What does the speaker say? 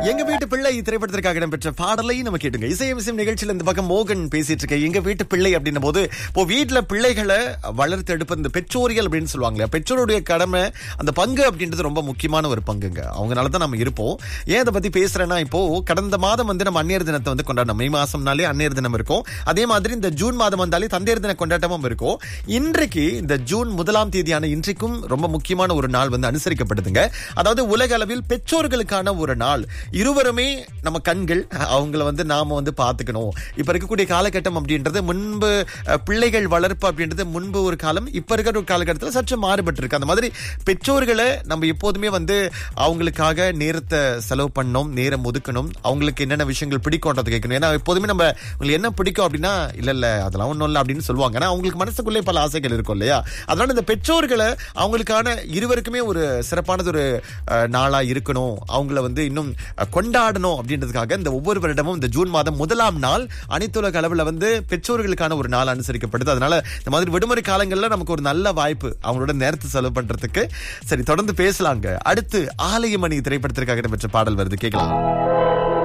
எங்க வீட்டு பிள்ளை திரைப்படத்திற்காக இடம்பெற்ற பாடலை நம்ம கேட்டுங்க இசையமிசையும் நிகழ்ச்சியில் இந்த பக்கம் மோகன் பேசிட்டு இருக்க எங்க வீட்டு பிள்ளை அப்படின்னும் போது இப்போ வீட்டுல பிள்ளைகளை வளர்த்து எடுப்ப இந்த பெற்றோரியல் அப்படின்னு சொல்லுவாங்க பெற்றோருடைய கடமை அந்த பங்கு அப்படின்றது ரொம்ப முக்கியமான ஒரு பங்குங்க அவங்களால தான் நம்ம இருப்போம் ஏன் அதை பத்தி பேசுறேன்னா இப்போ கடந்த மாதம் வந்து நம்ம அந்நியர் தினத்தை வந்து கொண்டாடணும் மே மாசம்னாலே அந்நியர் தினம் இருக்கும் அதே மாதிரி இந்த ஜூன் மாதம் வந்தாலே தந்தையர் தின கொண்டாட்டமும் இருக்கும் இன்றைக்கு இந்த ஜூன் முதலாம் தேதியான இன்றைக்கும் ரொம்ப முக்கியமான ஒரு நாள் வந்து அனுசரிக்கப்படுதுங்க அதாவது உலக அளவில் பெற்றோர்களுக்கான ஒரு நாள் இருவருமே நம்ம கண்கள் அவங்கள வந்து நாம வந்து பாத்துக்கணும் இப்ப இருக்கக்கூடிய காலகட்டம் அப்படின்றது முன்பு அஹ், பிள்ளைகள் வளர்ப்பு அப்படின்றது முன்பு ஒரு காலம் இப்ப இருக்கிற ஒரு காலகட்டத்தில் சற்று மாறுபட்டு இருக்கு அந்த மாதிரி பெற்றோர்களை நம்ம எப்போதுமே வந்து அவங்களுக்காக நேரத்தை செலவு பண்ணணும் நேரம் ஒதுக்கணும் அவங்களுக்கு என்னென்ன விஷயங்கள் பிடிக்கும்ன்றதை கேட்கணும் ஏன்னா எப்போதுமே நம்ம உங்களுக்கு என்ன பிடிக்கும் அப்படின்னா இல்ல இல்ல அதெல்லாம் ஒண்ணும் இல்லை அப்படின்னு சொல்லுவாங்க ஆனா அவங்களுக்கு மனசுக்குள்ளே பல ஆசைகள் இருக்கும் இல்லையா அதனால இந்த பெற்றோர்களை அவங்களுக்கான இருவருக்குமே ஒரு சிறப்பானது ஒரு அஹ், நாளா இருக்கணும் அவங்கள வந்து இன்னும் அஹ், கொண்டாடணும் அப்படின்றதுக்காக இந்த ஒவ்வொரு வருடமும் இந்த ஜூன் மாதம் முதலாம் நாள் அனைத்துலக அளவுல வந்து பெற்றோர்களுக்கான ஒரு நாள் அனுசரிக்கப்படுது அதனால இந்த மாதிரி விடுமுறை காலங்கள்ல நமக்கு ஒரு நல்ல வாய்ப்பு அவங்களோட நேரத்தை செலவு பண்றதுக்கு சரி தொடர்ந்து பேசலாங்க அடுத்து ஆலயமணி திரைப்படத்திற்காக இடம்பெற்ற பாடல் வருது கேட்கலாம்